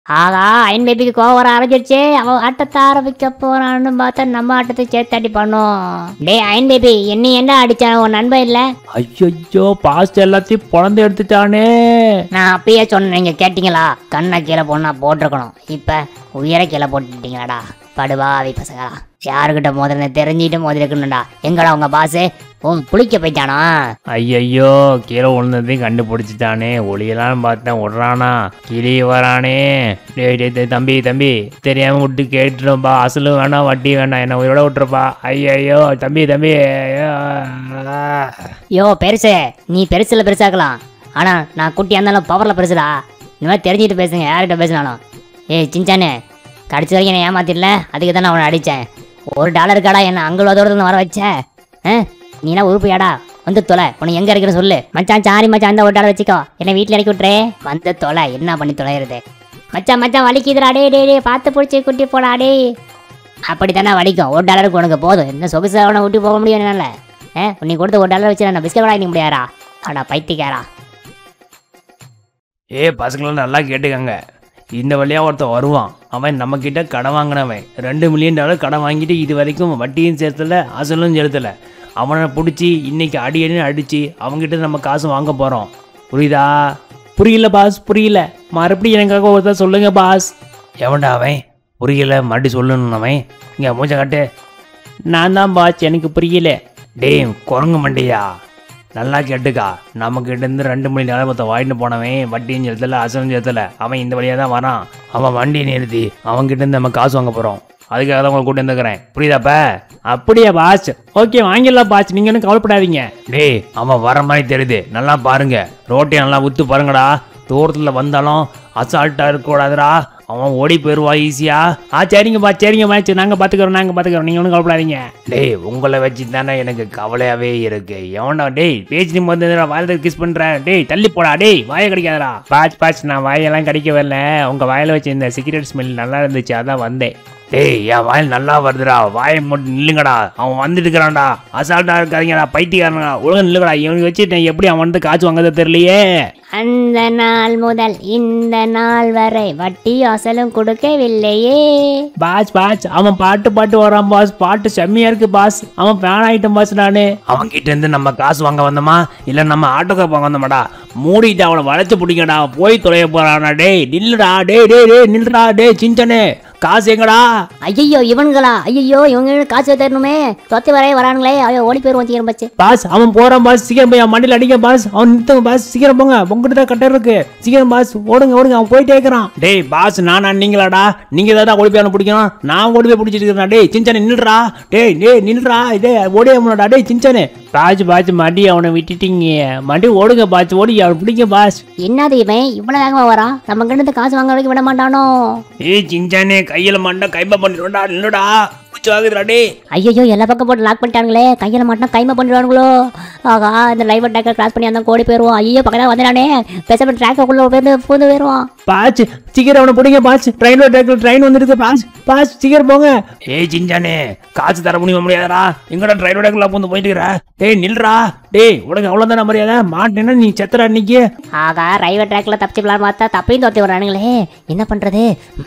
ஆகா அயன் பேபிக்கு கோவம் வர ஆரம்பிச்சிருச்சு அவன் ஆட்டத்தை ஆரம்பிக்க போறான்னு பார்த்தா நம்ம ஆட்டத்தை சேர்த்தாட்டி பண்ணோம் டேய் அயன் பேபி என்ன என்ன அடிச்சான் உன் நண்பன் இல்ல ஐயோ பாஸ்ட் எல்லாத்தையும் பொழந்து எடுத்துட்டானே நான் அப்பயே சொன்னேன் நீங்க கேட்டீங்களா கண்ணை கீழே போனா போட்டிருக்கணும் இப்ப உயிரை கீழே போட்டுட்டீங்களாடா படுபாவி பசங்களா யாருக்கிட்ட மோதிரனை தெரிஞ்சுட்டு மோதிருக்கணும்டா எங்கடா உங்க பாசு உன் குளிக்க போயிட்டானா ஐயையோ கீழே விழுந்ததையும் கண்டுபிடிச்சிட்டானே ஒளியெல்லாம் பார்த்தேன் விட்றானா கிளி வரானே டேய் டேய் டேய், தம்பி தம்பி தெரியாம விட்டு கேட்டுருப்பா அசலும் வேணாம் வட்டி வேணாம் என்ன உயிரோட விட்டுருப்பா ஐயையோ தம்பி தம்பி ஐயோ. யோ பெருசு நீ பெருசுல பெருசாக்கலாம் ஆனா நான் குட்டியா இருந்தாலும் பவர்ல பெருசுடா இந்த மாதிரி தெரிஞ்சுட்டு பேசுங்க யார்கிட்ட பேசினாலும் ஏய் சிஞ்சானே கடைசி வரைக்கும் என்னை ஏமாத்திடல அதுக்கு தான் நான் அவனை அடித்தேன் ஒரு டாலருக்காடா என்ன அங்குள்ள தூரத்துல வர வச்ச ஆ நீனா உருப்பியாடா வந்து தொலை உனக்கு எங்க இருக்கிற சொல்லு மச்சான் சாரி மச்சான் அந்த ஒரு டாலர் வச்சுக்கோ என்னை வீட்டில் இறக்கி விட்டுறே வந்து தொலை என்ன பண்ணி தொலைகிறது மச்சான் மச்சான் வலிக்குதுடா டே டே டே பார்த்து பிடிச்சி குட்டி போடா டே அப்படி தானே வலிக்கும் ஒரு டாலருக்கு உனக்கு போதும் என்ன சொகுசு அவனை விட்டு போக முடியும் என்னால ஏ நீ கொடுத்த ஒரு டாலர் வச்சு நான் பிஸ்கட் வாங்கி முடியாரா அடா பைத்தியக்காரா ஏ பசங்களாம் நல்லா கேட்டுக்கங்க இந்த வழியாக ஒருத்தன் வருவான் அவன் நம்மக்கிட்ட கடன் வாங்கினவன் ரெண்டு மில்லியன் டாலர் கடன் வாங்கிட்டு இது வரைக்கும் வட்டியும் சேர்த்தல அசலும் செலுத்தலை அவனை பிடிச்சி இன்னைக்கு அடி அடின்னு அடித்து அவங்ககிட்ட நம்ம காசு வாங்க போகிறோம் புரியுதா புரியல பாஸ் புரியல மறுபடியும் எனக்காக ஒருத்தர் சொல்லுங்க பாஸ் எவன்டா அவன் புரியல மறுபடியும் சொல்லணும் அவன் இங்கே மூச்சை காட்டு நான் தான் பாஸ் எனக்கு புரியல டேய் குரங்கு மண்டையா நல்லா கேட்டுக்கா நம்மக்கிட்ட இருந்து ரெண்டு மணி நேரம் மொத்தம் வாங்கிட்டு போனவன் வட்டியும் செலுத்தல அசலும் செலுத்தல அவன் இந்த வழியாக தான் வரான் அவன் வண்டியை நிறுத்தி அவன்கிட்ட இருந்து நம்ம காசு வாங்க போகிறோம் அதுக்காக தான் உங்களை கூட்டு வந்துக்கிறேன் புரியுதாப்ப அப்படியா பாஸ் ஓகே வாங்கிடலாம் பாஸ் நீங்கள் ஒன்றும் கவலைப்படாதீங்க டேய் அவன் வர மாதிரி தெரியுது நல்லா பாருங்க ரோட்டையை நல்லா உத்து பாருங்கடா தூரத்தில் வந்தாலும் அசால்ட்டாக இருக்கக்கூடாதுடா அவன் ஓடி போயிடுவா ஈஸியா ஆ சரிங்கப்பா சரிங்கப்பா சரி நாங்கள் பார்த்துக்குறோம் நாங்கள் பார்த்துக்குறோம் நீங்கள் ஒன்றும் கவலைப்படாதீங்க டேய் உங்களை வச்சு தானே எனக்கு கவலையாகவே இருக்கு எவன்டா டேய் பேச்சு போது வாயில கிஸ் பண்ணுறேன் டேய் தள்ளி போடா டேய் வாயை கடிக்காதடா பாச் பாச் நான் வாயெல்லாம் கடிக்க வரல உங்கள் வாயில் வச்சு இந்த சிகரெட் ஸ்மெல் நல்லா இருந்துச்சு அதான் வந்தேன் டேய் என் வாயில் நல்லா வருதுடா வாயை மட்டும் நில்லுங்கடா அவன் வந்துட்டு இருக்கிறான்டா அசால்ட்டா இருக்காதீங்கடா பைத்தியக்காரனா ஒழுங்கா நில்லுங்கடா இவனுக்கு வச்சுட்டு எப்படி அவன் வந்து காசு வாங்குறது தெரியலையே அந்த நாள் முதல் இந்த நாள் வரை வட்டி அசலும் கொடுக்கவில்லையே பாஸ் பாஸ் அவன் பாட்டு பாட்டு வரான் பாஸ் பாட்டு செம்மையா இருக்கு பாஸ் அவன் ஃபேன் ஆயிட்டம் பாஸ் நானு அவன் கிட்ட இருந்து நம்ம காசு வாங்க வந்தோமா இல்ல நம்ம ஆட்டோக்கு வாங்க வந்தோமாடா மூடிட்டு அவனை வளைச்சு பிடிக்கடா போய் தொலைய போறானா டேய் நில்லுடா டேய் டேய் டேய் நில்லுடா டேய் சிஞ்சனே காசு எங்கடா ஐயோ இவனுங்களா ஐயோ இவங்க காசு தரணுமே தொத்தி வரைய வரானுங்களே ஐயோ ஓடி போயிருவோம் சீக்கிரம் பச்சு பாஸ் அவன் போறான் பாஸ் சீக்கிரம் போய் அவன் மண்டியில் அடிக்க பாஸ் அவன் நிறுத்துங்க பாஸ் சீக்கிரம் போங்க உங்ககிட்ட தான் கட்டர் இருக்கு சீக்கிரம் பாஸ் ஓடுங்க ஓடுங்க அவன் போயிட்டே இருக்கிறான் டேய் பாஸ் நானா நீங்களாடா நீங்க தான் ஓடி போய் அவனை பிடிக்கணும் நான் ஓடி போய் பிடிச்சிட்டு இருக்கிறேன் டேய் சிஞ்சனே நில்றா டேய் டேய் நில்றா டேய் ஓடி அவனோட டேய் சிஞ்சனே பாஸ் பாஸ் மடி அவனை விட்டுட்டீங்க மடி ஓடுங்க பாஸ் ஓடி அவனை பிடிங்க பாஸ் என்னது இவன் இவ்வளவு வேகமா வரான் நம்ம கிட்ட காசு வாங்க வரைக்கும் விட மாட்டானோ ஏய் சிஞ்சானே கையில மண்டை கைப்பா பண்ணிடுடா நில்லுடா மூச்சு வாங்குதுடா டேய் ஐயோ எல்லா பக்கம் போட்டு லாக் பண்ணிட்டானுங்களே கையில மாட்டினா கைமா பண்ணிடுவானுங்களோ ஆகா இந்த லைவ் டேக்கர் கிராஸ் பண்ணி அந்த கோடி போயிருவோம் ஐயோ பக்கத்தில் வந்துடானே பேசாம ட்ராக்குள்ள போயிருந்து பூந்து போயிருவோம் பாச்சு சீக்கிரம் அவனை பிடிங்க பாச்சு ட்ரெயின் ட்ராக்ல ட்ரெயின் வந்துருக்கு பாஸ் பாஸ் சீக்கிரம் போங்க ஏய் சிஞ்சானே காசு தர முடியுமா முடியாதடா எங்கடா ட்ரெயின் ட்ராக்ல பூந்து போயிட்டு இருக்கிற டேய் நில்றா டேய் உனக்கு அவ்வளோதானே மரியாதை மாட்டேன்னா நீ செத்துற அன்னைக்கு ஆகா ரயில்வே ட்ராக்ல தப்பிச்சுக்கலாம் பார்த்தா தப்பையும் தோத்தி வரானுங்களே என்ன பண்றது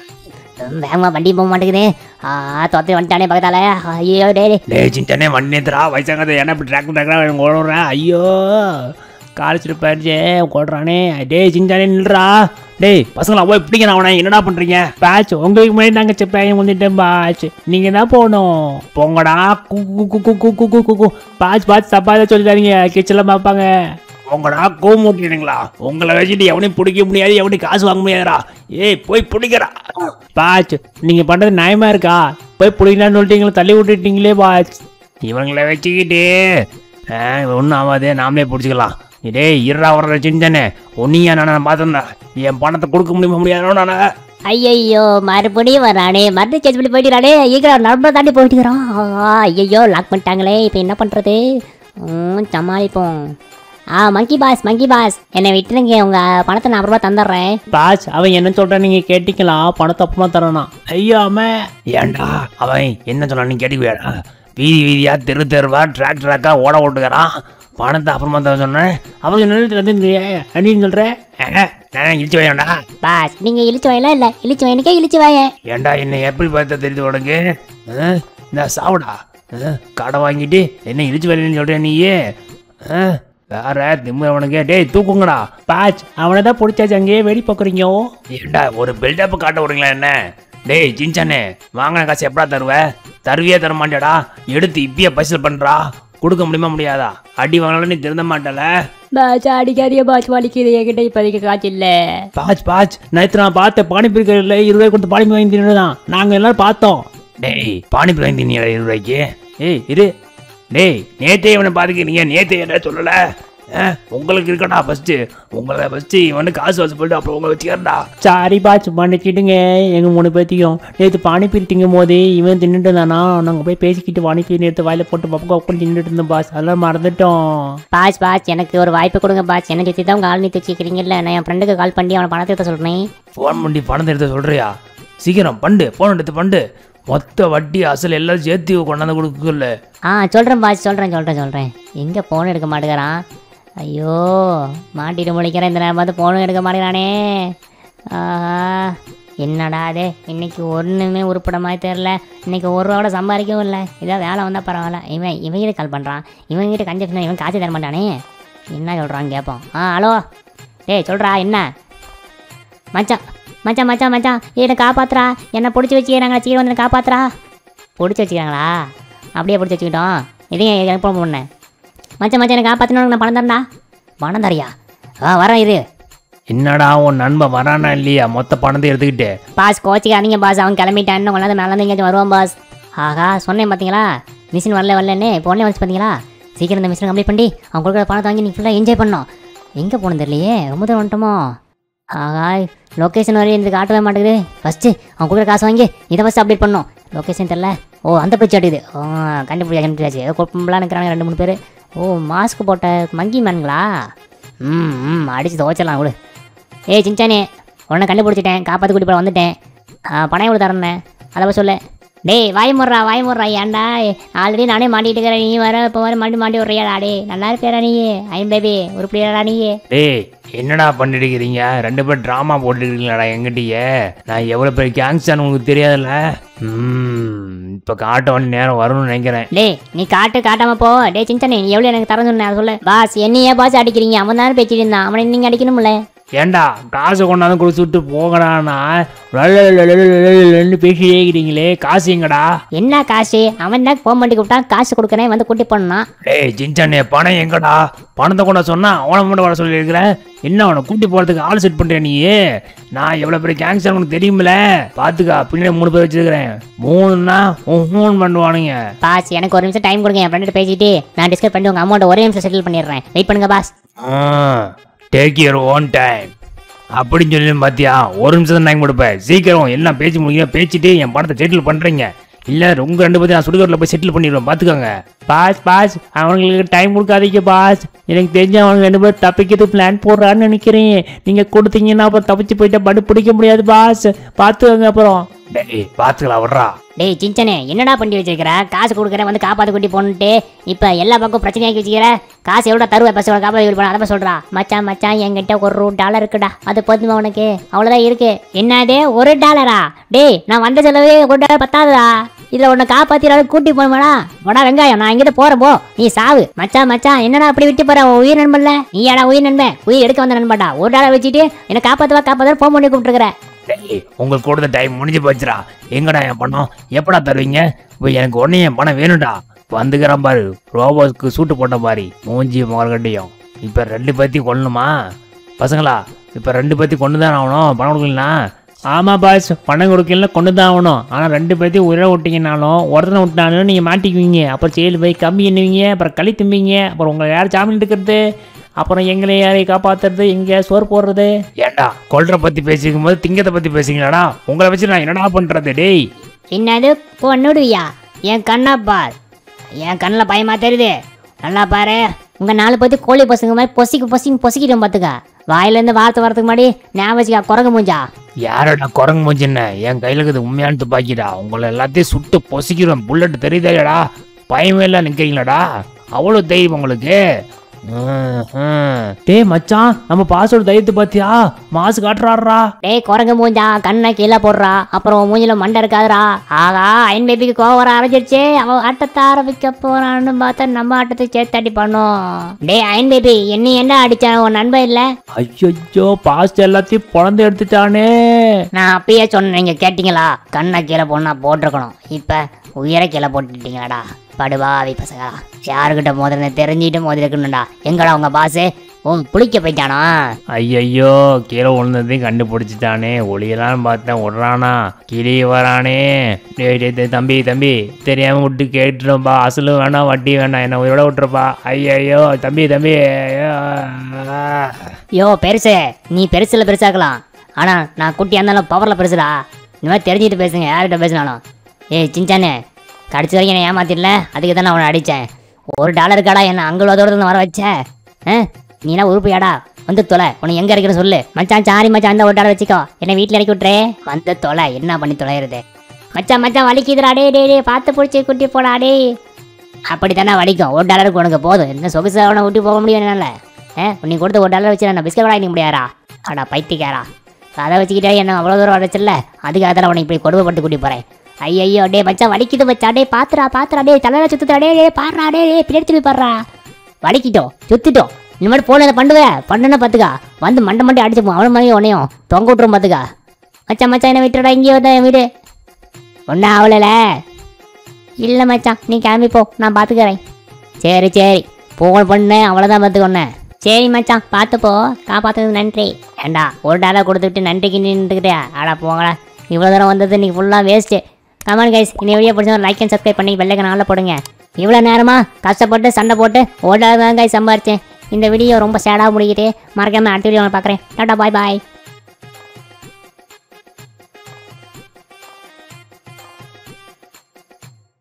ம், வேகமா வண்டி போக மாட்டேங்குது ஆ தோத்தி வந்துட்டானே பக்கத்தால ஐயோ டே டே. டேய் சிஞ்சானே வண்டியத்துறா வயசாங்கிறது என்ன இப்படி ட்ராக் ட்ராக்ல ஓடுறேன் ஐயோ காலிச்சிட்டு போயிடுச்சே ஓடுறானே டேய் சிஞ்சானே நில்றா டேய் பசங்களா போய் பிடிங்க அவனை என்னடா பண்றீங்க பேட்ச் உங்களுக்கு முன்னாடி நாங்க செப்பையும் வந்துட்டேன் பாட்ச் நீங்க தான் போகணும் போங்கடா கு கு கு கு கு கு கு கு கு பாட்ச் பாட்ச் தப்பா ஏதாவது சொல்லிட்டாருங்க கிச்சன்ல பார்ப்பாங்க உங்கடா கோமூட்டிடுங்களா உங்களை வச்சுட்டு எவனையும் பிடிக்க முடியாது எவனையும் காசு வாங்க முடியாதுடா ஏய் போய் பிடிக்கிறா பாட்ச் நீங்க பண்றது நியாயமா இருக்கா போய் பிடிக்கலான்னு சொல்லிட்டீங்களே தள்ளி விட்டுட்டீங்களே பாட்ச் இவங்களை வச்சுக்கிட்டு ஒன்றும் ஆகாதே நாமளே பிடிச்சிக்கலாம் டேய் இருறா வர்ற சிந்தனை ஒன்னியா நான் பார்த்தேன் என் பணத்தை கொடுக்க முடியுமா முடியாதோ நான் ஐயையோ மறுபடியும் வரானே மறுபடியும் சேஞ்ச் பண்ணி போயிட்டுறானே ஈக்கிரம் நம்ப தாண்டி போயிட்டுக்கிறான் ஆஹா ஐயையோ லாக் பண்ணிட்டாங்களே இப்போ என்ன பண்ணுறது ம் சமாளிப்போம் ஆ மங்கி பாஸ் மங்கி பாஸ் என்னை விட்டுருங்க உங்கள் பணத்தை நான் அப்புறமா தந்துடுறேன் பாஸ் அவன் என்ன சொல்றான் நீங்க கேட்டிக்கலாம் பணத்தை அப்புறமா தரணும் ஐயோ அவன் ஏன்டா அவன் என்ன சொன்னான் நீ கேட்டுக்குவியாடா வீதி வீதியா தெரு தெருவா ட்ராக் ட்ராக்கா ஓட ஓட்டுக்கிறான் பணத்தை அப்புறமா தான் சொன்னேன் அப்புறம் சொன்னது அப்படின்னு சொல்ற ஏங்க, நான் இழிச்சு வையண்டா பாஸ் நீங்க இழிச்சு வாயில இல்ல இழிச்சு வாயனுக்கே இழிச்சு வாயேன் ஏன்டா என்ன எப்படி பார்த்தா தெரியுது உனக்கு ஆ? இந்த சாவுடா ஆ? கடை வாங்கிட்டு என்ன இழிச்சு வரலன்னு சொல்றேன் நீயே ஆ? வேற திமுறவனுக்கு டேய் தூக்குங்கடா பாச் அவனை தான் பிடிச்சாச்சு அங்கேயே வெடி பார்க்குறீங்க ஏண்டா ஒரு பில்டப் காட்ட விடுங்களா என்ன டேய் சின்சானே வாங்கின காசு எப்படா தருவ தருவியே தர மாட்டியாடா எடுத்து இப்பயே பைசல் பண்றா கொடுக்க முடியுமா முடியாதா அடி வாங்கினாலும் நீ திருந்த மாட்டல பாஸ் அடிக்காதிய பாஸ் வலிக்குது என்கிட்ட இப்போதைக்கு காய்ச்சல் இல்ல பாச் பாச் நேற்று நான் பார்த்த பானிபூரி கடையில் இருபது ரூபாய் கொடுத்து பானிபூரி வாங்கி தின்னு தான் நாங்கள் எல்லாரும் பார்த்தோம் டேய் பானிபூரி வாங்கி நீ இருபது ரூபாய்க்கு ஏய் இரு டேய் நேத்தே இவனை பாத்துக்கிறீங்க நேத்தே என்ன சொல்லல ஆ? உங்களுக்கு இருக்கடா ஃபர்ஸ்ட் உங்களை ஃபர்ஸ்ட் இவனு காசு வாசு போட்டு அப்புறம் உங்களை வச்சுக்கிறடா சாரி பாச் மன்னிச்சிடுங்க எங்கள் மூணு பேர்த்தையும் நேற்று பானிபூரி திங்கும் போது இவன் தின்னுட்டு இருந்தானா நாங்கள் போய் பேசிக்கிட்டு பானிபூரி நேற்று வாயில போட்டு பப்பா உட்காந்து தின்னுட்டு இருந்தோம் பாஸ் அதெல்லாம் மறந்துட்டோம் பாஸ் பாஸ் எனக்கு ஒரு வாய்ப்பு கொடுங்க பாஸ் என்ன சுற்றி தான் உங்கள் ஆள் நிறுத்தி வச்சுக்கிறீங்கல்ல நான் என் ஃப்ரெண்டுக்கு கால் பண்ணி அவனை பணத்தை எடுத்து சொல்கிறேன் ஃபோன் பண்ணி பணத்தை எடுத்து சொல்றியா சீக்கிரம் பண்டு ஃபோன் எடுத்து பண்டு மொத்த வட்டி அசல் எல்லாம் சேர்த்து கொண்டாந்து கொடுக்கல ஆ சொல்கிறேன் பாஸ் சொல்கிறேன் சொல்கிறேன் சொல்கிறேன் எங்கே ஃபோன் எடுக்க மாட்டேங்கிறான் ஐயோ மாட்டிட்டு முழிக்கிறேன் இந்த நேரம் பார்த்து ஃபோனும் எடுக்க மாட்டேங்கிறானே ஆஹா என்னடா அது இன்னைக்கு ஒன்றுமே உருப்பட மாதிரி தெரில இன்னைக்கு ஒரு ரூபா கூட சம்பாதிக்கவும் இல்லை இதான் வேலை வந்தால் பரவாயில்ல இவன் இவங்கிட்ட கால் பண்ணுறான் இவங்கிட்ட கஞ்ச இவன் காசு தர மாட்டானே என்ன சொல்கிறான்னு கேட்போம் ஆ ஹலோ டேய் சொல்கிறா என்ன மச்சான் மச்சான் மச்சான் மச்சான் என்னை காப்பாத்துறா என்னை பிடிச்சி வச்சுக்கிறாங்க சீக்கிரம் வந்து என்னை காப்பாத்துறா பிடிச்சி வச்சுக்கிறாங்களா அப்படியே பிடிச்சி வச்சுக்கிட்டோம் இதையும் எனக்கு ஃபோன் பண்ணேன் மச்சான் மச்சான் எனக்கு காப்பாற்றணும் நான் பணம் தரேன்டா பணம் தரியா ஆ வரேன் இரு என்னடா உன் நண்பன் வரானா இல்லையா மொத்த பணத்தை எடுத்துக்கிட்டு பாஸ் கோச்சிக்காதீங்க பாஸ் அவன் கிளம்பிட்டான் இன்னும் கொண்டாந்து மேலே இருந்து எங்கேயாச்சும் வருவான் பாஸ் ஆஹா சொன்னேன் பார்த்தீங்களா மிஷின் வரல வரலன்னு இப்போ உடனே வந்து பார்த்தீங்களா சீக்கிரம் இந்த மிஷின் கம்ப்ளீட் பண்ணி அவங்க கொடுக்குற பணத்தை வாங்கி நீ ஃபுல்லாக என்ஜாய் பண்ணோம் எங்கே போகணும் தெரியலையே ரொம்ப தூரம் வந்துட்டோமோ ஆஹா லொக்கேஷன் வரையும் எனக்கு காட்டவே மாட்டேங்குது ஃபஸ்ட்டு அவன் கொடுக்குற காசு வாங்கி இதை ஃபஸ்ட்டு அப்டேட் பண்ணோம் லொக்கேஷன் தெரில ஓ அந்த பிடிச்சி ஆட்டுது ஆ கண்டுபிடிச்சா கண்டுபிடிச்சாச்சு ஏதோ குழப்பம்லாம் இருக்கிறாங்க ரெண்டு மூணு பேர் ஓ மாஸ்க் போட்ட மங்கி மேனுங்களா ம் ம் அடிச்சு துவைச்சிடலாம் விடு ஏய் சின்சானே உன்னை கண்டுபிடிச்சிட்டேன் காப்பாற்றி கூட்டி போய் வந்துட்டேன் ஆ, பணம் எவ்வளோ தரேன் அதை போய் சொல்லு டேய் வாய் முடுறா வாய் முடுறா ஏன்டா ஆல்ரெடி நானே மாட்டிட்டு இருக்கிறேன் நீ வர இப்போ வர மாட்டி மாட்டி விட்றியாடா டே நல்லா இருப்பியாடா நீ ஐம் பேபி ஒரு பிள்ளையாடா நீ டேய் என்னடா பண்ணிட்டு இருக்கிறீங்க ரெண்டு பேரும் ட்ராமா போட்டுருக்கீங்களாடா எங்கிட்டயே நான் எவ்வளோ பெரிய கேங்ஸ்டார் உங்களுக்கு தெரியாதுல்ல ம் இப்போ காட்ட வேண்டிய நேரம் வரும்னு நினைக்கிறேன் டேய் நீ காட்டு காட்டாம போ டேய் சின்சானே நீ எவ்வளோ எனக்கு தர சொன்ன அதை சொல்லு பாஸ் என்னையே பாஸ் அடிக்கிறீங்க அவன் தானே பேசிட்டு இருந்தான் அவனை நீங்கள் அடிக்கணும்ல ஏன்டா காசு கொண்டாந்து கொடுத்து விட்டு போகடானா பேசிட்டே இருக்கிறீங்களே காசு எங்கடா என்ன காசு அவன் தான் ஃபோன் பண்ணி கூப்பிட்டான் காசு கொடுக்குறேன் வந்து கூட்டி போனான் டேய் ஜின்சானே பணம் எங்கடா பணத்தை கொண்ட சொன்னா அவனை மட்டும் வர சொல்லியிருக்கிறேன் என்ன அவனை கூட்டி போறதுக்கு ஆள் செட் பண்றியா நீ நான் எவ்வளவு பெரிய கேங்ஸ்டர் உனக்கு தெரியுமில பாத்துக்கா பின்னாடி மூணு பேர் வச்சிருக்கிறேன் மூணுன்னா ஃபோன் பண்ணுவானுங்க பாஸ் எனக்கு ஒரு நிமிஷம் டைம் கொடுங்க என் ஃப்ரெண்டு பேசிட்டு நான் டிஸ்கஸ் பண்ணி உங்கள் அமௌண்ட் ஒரே நிமிஷம் செட்டில் பண்ணிடுறேன் வெயிட் பண்ணுங்க boss take your own time அப்படின்னு சொல்லி பாத்தியா ஒரு நிமிஷம் தான் டைம் கொடுப்பேன் சீக்கிரம் எல்லாம் பேசி முடியும் பேசிட்டு என் பணத்தை செட்டில் பண்றீங்க இல்ல உங்க ரெண்டு பேரும் நான் சுடுகாட்டில் போய் செட்டில் பண்ணிடுவேன் பாத்துக்கோங்க பாஸ் பாஸ் அவங்களுக்கு டைம் கொடுக்காதீங்க பாஸ் எனக்கு தெரிஞ்ச அவங்க ரெண்டு பேரும் தப்பிக்கிறதுக்கு பிளான் போடுறான்னு நினைக்கிறேன் நீங்கள் கொடுத்தீங்கன்னா அப்புறம் தப்பிச்சு போயிட்டா படு பிடிக்க முடியாது பாஸ் பார்த்துக்கோங்க அப்புறம் டேய் பாத்துக்கலாம் விட்றா டேய் சின்சனே என்னடா பண்ணி வச்சிருக்கிற காசு கொடுக்குறேன் வந்து காப்பாத்து கூட்டி போன்னுட்டு இப்போ எல்லா பக்கம் பிரச்சனையாக்கி வச்சுக்கிற காசு எவ்வளோ தருவேன் பஸ் காப்பாற்றி கூட்டி போன அதை சொல்கிறா மச்சான் மச்சான் என்கிட்ட ஒரு டாலர் இருக்குடா அது போதுமா உனக்கு அவ்வளோதான் இருக்கு என்னது ஒரு டாலரா டேய் நான் வந்த செலவே ஒரு டாலர் பத்தாதுடா இதில் உன்னை காப்பாத்திராலும் கூட்டி போனோமாடா உடா வெங்காயம் நான் இங்கிட்ட போறேன் போ நீ சாவு மச்சான் மச்சான் என்னடா அப்படி விட்டு போற உன் உயிர் நண்பன்ல நீ ஏடா உயிர் நண்பன் உயிர் எடுக்க வந்த நண்பன்டா ஒரு டாலர் வச்சுட்டு என்னை காப்பாத்துவா காப்பாற்ற ஃபோன் பண்ணி கூப்பிட்டுருக்கிற டேய் உங்களுக்கு கொடுத்த டைம் முடிஞ்சு போச்சுடா எங்கடா என் பணம் எப்படா தருவீங்க இப்போ எனக்கு உடனே என் பணம் வேணும்டா வந்துக்கிறேன் பாரு ரோபோஸ்க்கு சூட்டு போட்ட மாதிரி மூஞ்சி முகர்கட்டியும் இப்போ ரெண்டு பேத்தி கொல்லணுமா பசங்களா இப்போ ரெண்டு பேத்தி கொண்டு தான் ஆகணும் பணம் கொடுக்கலனா ஆமாம் பாஸ் பணம் கொடுக்கல கொண்டு தான் ஆகணும் ஆனால் ரெண்டு பேர்த்தையும் உயிரை விட்டீங்கனாலும் ஒருத்தனை விட்டாலும் நீங்கள் மாட்டிக்குவீங்க அப்புறம் ஜெயிலு போய் கம்பி எண்ணுவீங்க அப்புறம் களி தும்பிங்க அப்புறம் உங்களை யார் ஜாமீன் எடுக்கிறது அப்புறம் எங்களை யாரை காப்பாற்றுறது எங்கே சோறு போடுறது ஏன்டா கொல்ற பத்தி பேசிக்கும் போது திங்கத்தை பத்தி பேசுறீங்களாடா உங்களை வச்சு நான் என்னடா பண்றது டேய் என்னது பொண்ணுடுவியா என் கண்ணா பார் என் கண்ணில் பயமா தெரியுது நல்லா பாரு உங்க நாலு பத்தி கோழி பசங்க மாதிரி பொசிக்கு பொசிக்கு பொசிக்கிட்டோம் பார்த்துக்க வாயிலேருந்து வார்த்தை வரதுக்கு முன்னாடி ஞாபகம் வச்சுக்கா குரங்கு மூஞ்சா யாரடா குரங்கு மூஞ்சின்ன என் கையில இருக்குது உண்மையான துப்பாக்கிடா உங்களை எல்லாத்தையும் சுட்டு பொசிக்கிறோம் புல்லட் தெரியுதாடா பயமே இல்லை நிற்கிறீங்களாடா அவ்வளோ தைரியம் உங்களுக்கு டேய் மச்சான் நம்ம பாஸ்வேர்டு தைரியத்தை பார்த்தியா மாசு காட்டுறாரா டேய் குரங்கு மூஞ்சா கண்ணை கீழே போடுறா அப்புறம் உன் மூஞ்சில மண்டை இருக்காதுடா ஆகா அயன் பேபிக்கு கோவம் வர ஆரம்பிச்சிருச்சு அவ ஆட்டத்தை ஆரம்பிக்க போறான்னு பார்த்தா நம்ம ஆட்டத்தை சேர்த்தாடி பண்ணோம் டேய் அயன் பேபி என்ன என்ன அடிச்சான் உன் நண்பன் இல்ல ஐயோ பாஸ்ட் எல்லாத்தையும் பொழந்து எடுத்துட்டானே நான் அப்பயே சொன்னேன் நீங்க கேட்டீங்களா கண்ணை கீழே போனா போட்டிருக்கணும் இப்ப உயிரை கீழே போட்டுட்டீங்களாடா படுபாவி பசங்களா யாருக்கிட்ட மோதிரன்னு தெரிஞ்சிட்டு மோதிருக்கணும்டா எங்கடா உங்க பாசு உன் புளிக்க போயிட்டானா ஐயையோ கீழே விழுந்ததையும் கண்டுபிடிச்சிட்டானே ஒளியெல்லாம் பார்த்தேன் விட்றானா கீழே வரானே டேய் டேய் டேய், தம்பி தம்பி தெரியாம விட்டு கேட்டுருப்பா அசலும் வேணாம் வட்டி வேணாம் என்ன உயிரோட விட்டுருப்பா ஐயையோ தம்பி தம்பி ஐயோ. யோ பெருசு நீ பெருசுல பெருசாக்கலாம் ஆனா நான் குட்டியா இருந்தாலும் பவர்ல பெருசுடா இந்த மாதிரி தெரிஞ்சுட்டு பேசுங்க யார்கிட்ட பேசினாலும் ஏய் சிஞ்சானே கடைசி வரைக்கும் என்னை ஏமாத்திடல அதுக்கு தான் நான் அவனை அடித்தேன் ஒரு டாலருக்காடா என்ன அங்குள்ள தூரத்துல வர வச்ச ஆ நீனா உருப்பியாடா வந்து தொலை உனக்கு எங்க இருக்கிற சொல்லு மச்சான் சாரி மச்சான் அந்த ஒரு டாலர் வச்சுக்கோ என்னை வீட்டில் இறக்கி விட்டுறே வந்து தொலை என்ன பண்ணி தொலைகிறது மச்சான் மச்சான் வலிக்குதுடா டே டே டே பார்த்து பிடிச்சி குட்டி போடா டே அப்படி தானே வலிக்கும் ஒரு டாலருக்கு உனக்கு போதும் என்ன சொகுசு அவனை விட்டு போக முடியும் என்னால ஏ நீ கொடுத்த ஒரு டாலர் வச்சு நான் பிஸ்கட் வாங்கி முடியாரா அடா பைத்தியக்காரா அதை வச்சுக்கிட்டே என்ன அவ்வளோ தூரம் வரைச்சில்ல அதுக்காக தான் உனக்கு இப்படி கொடுமைப்பட்டு கூட்டி போகிறேன் ஐயோ டே மச்சான் வலிக்குது மச்சான் டே பாத்துடா பாத்துடா டே தலையில சுத்துடா டே டே பாடுறா டே டே பின்னாடி திரும்பி பாடுறா வலிக்கிட்டோம் சுத்திட்டோம் இனிமேல் போன இதை பண்ணுவ பண்ணுன்னா பார்த்துக்கா வந்து மண்டை மண்டை அடிச்சு அவன மாதிரி உன்னையும் தொங்க விட்டுரும் பார்த்துக்கா மச்சான் மச்சான் என்ன விட்டுடா இங்கே வந்தா என் வீடு ஒன்றும் ஆகலைல இல்லை மச்சான் நீ கிளம்பி போ நான் பார்த்துக்கிறேன் சரி சரி போன் பண்ணேன் அவ்வளோதான் பார்த்துக்கொன்னேன் சரி மச்சான் பார்த்து போ காப்பாற்றுறது நன்றி ஏண்டா ஒரு டாலர் கொடுத்துட்டு நன்றிக்கு நின்றுக்கிட்டே ஆடா போங்கடா இவ்வளோ தூரம் வந்தது இன்னைக்கு ஃபுல்லாக வேஸ்ட்டு கமெண்ட் கைஸ் இந்த வீடியோ பிடிச்சா லைக் அண்ட் சப்ஸ்கிரைப் பண்ணி வெள்ளைக்கு நாளில் போடுங்க இவ்வளோ நேரமாக கஷ்டப்பட்டு சண்டை போட்டு ஒரு டாலர் தான் கைஸ் சம்பாரிச்சேன் இந்த வீடியோ ரொம்ப சேடாக முடிக்கிட்டு மறக்காமல் அடுத்த வீடியோ பார்க்குறேன் டாட்டா பாய் பாய்